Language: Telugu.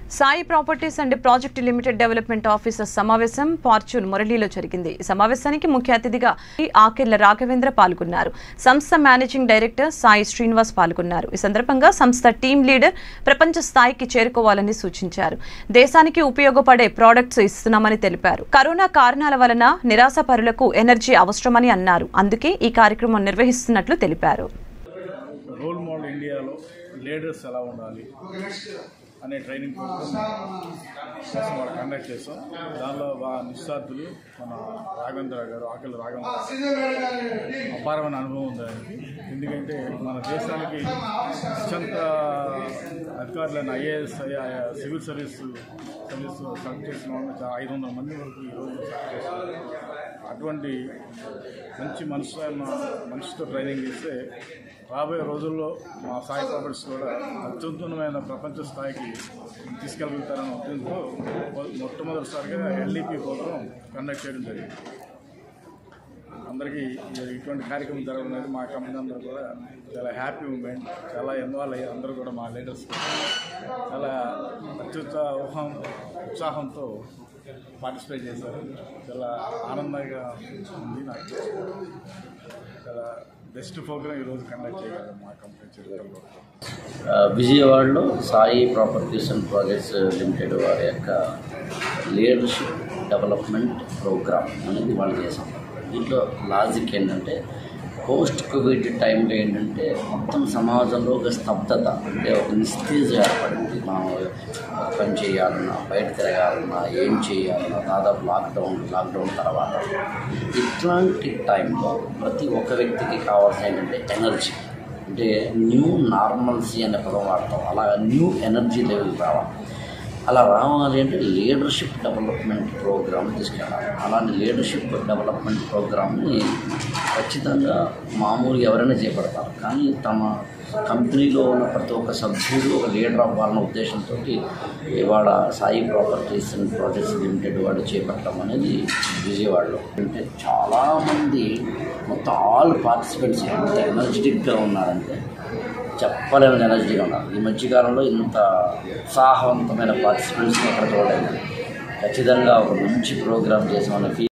Sai properties and project limited development officer సమావేశం ఫార్చ్యూన్ మురళీలో జరిగింది ఈ సమావేశానికి ముఖ్య అతిథిగా ఆకెళ్ల రాఘవేంద్ర పాల్గొన్నారు సంస్థ మేనేజింగ్ డైరెక్టర్ సాయి శ్రీనివాస్ పాల్గొన్నారు ఈ సందర్భంగా సంస్థ టీం లీడర్ ప్రపంచ స్థాయికి చేరుకోవాలని సూచించారు దేశానికి ఉపయోగపడే ప్రోడక్ట్స్ ఇస్తున్నామని తెలిపారు కరోనా కారణాల వలన నిరాశపరులకు ఎనర్జీ అవసరమని అన్నారు అందుకే ఈ కార్యక్రమం నిర్వహిస్తున్నట్లు తెలిపారు రోల్ మోడల్ ఇండియాలో లీడర్స్ ఎలా ఉండాలి అనే ట్రైనింగ్ ప్రోగ్రామ్ కోసం వాళ్ళు కండక్ట్ చేస్తాం దానిలో బాగా నిస్సార్థులు మన రాఘవేంద్ర గారు ఆకలి రాఘవేంద్ర అపారమైన అనుభవం ఉంది ఆయనకి ఎందుకంటే మన దేశానికి అత్యంత అధికారులైన IAS civil service service select చేసిన వాళ్ళు చాలా ఐదు వందల మంది వరకు ఈరోజు సెలెక్ట్ చేస్తున్నారు అటువంటి మంచి మనసు ఉన్న మనిషితో ట్రైనింగ్ ఇస్తే రాబోయే రోజుల్లో మా సాయి ప్రాపర్టీస్ కూడా అత్యున్నతమైన ప్రపంచ స్థాయికి తీసుకెళ్తారన్న ఉద్దేశంతో మొ- మొట్టమొదటిసారిగా ఎల్ఈపి ప్రోగ్రాం కండక్ట్ చేయడం జరిగింది అందరికీ ఇది- ఇటువంటి కార్యక్రమం జరగడం అనేది మా కంపెనీ అందరూ కూడా చాలా హ్యాపీ మూమెంట్ చాలా ఇన్వాల్వ్ అయ్యి అందరూ కూడా మా లీడర్స్ చాలా అత్యుత్సాహం ఉత్సాహంతో పార్టిసిపేట్ చేశారు చాలా ఆనందంగా ఉంది నాకు చాలా బెస్ట్ ప్రోగ్రామ్ ఈరోజు కండక్ట్ చేయగలం మా కంపెనీ చరిత్రలో ఆ, విజయవాడలో Sai properties and projects limited వారి యొక్క లీడర్షిప్ డెవలప్మెంట్ ప్రోగ్రామ్ అనేది వాళ్ళు చేసాం దీంట్లో లాజిక్ ఏంటంటే పోస్ట్ కోవిడ్ టైంలో ఏంటంటే మొత్తం సమాజంలో ఒక స్తబ్దత అంటే ఒక నిస్తేజ ఏర్పడింది మనం ఒక పని చేయాలన్నా బయట తిరగాలన్నా ఏం చేయాలన్నా దాదాపు లాక్డౌన్ లాక్డౌన్ తర్వాత ఇట్లాంటి టైంలో ప్రతి ఒక్క వ్యక్తికి కావాల్సిన ఏంటంటే ఎనర్జీ అంటే న్యూ నార్మల్సీ అనే పదం వాడతాం అలా న్యూ ఎనర్జీ లెవెల్ రావాలి అలా రావాలి అంటే లీడర్షిప్ డెవలప్మెంట్ ప్రోగ్రామ్ తీసుకెళ్ళాలి అలాంటి లీడర్షిప్ డెవలప్మెంట్ ప్రోగ్రామ్ని ఖచ్చితంగా మామూలు ఎవరైనా చేపడతారు కానీ తమ కంపెనీలో ఉన్న ప్రతి ఒక్క సభ్యుడు ఒక లీడర్ అవ్వాలన్న ఉద్దేశంతో ఇవాళ Sai properties and projects limited వాళ్ళు చేపట్టడం అనేది విజయవాడలో అంటే చాలామంది మొత్తం ఆల్ పార్టిసిపెంట్స్ ఎంత ఎనర్జెటిక్గా ఉన్నారంటే చెప్పలేని ఎనర్జీగా ఉన్నారు ఈ మధ్యకాలంలో ఇంత ఉత్సాహవంతమైన పార్టిసిపెంట్స్ని ఎక్కడ చూడలేదు ఖచ్చితంగా ఒక మంచి ప్రోగ్రామ్ చేసామని ఫీల్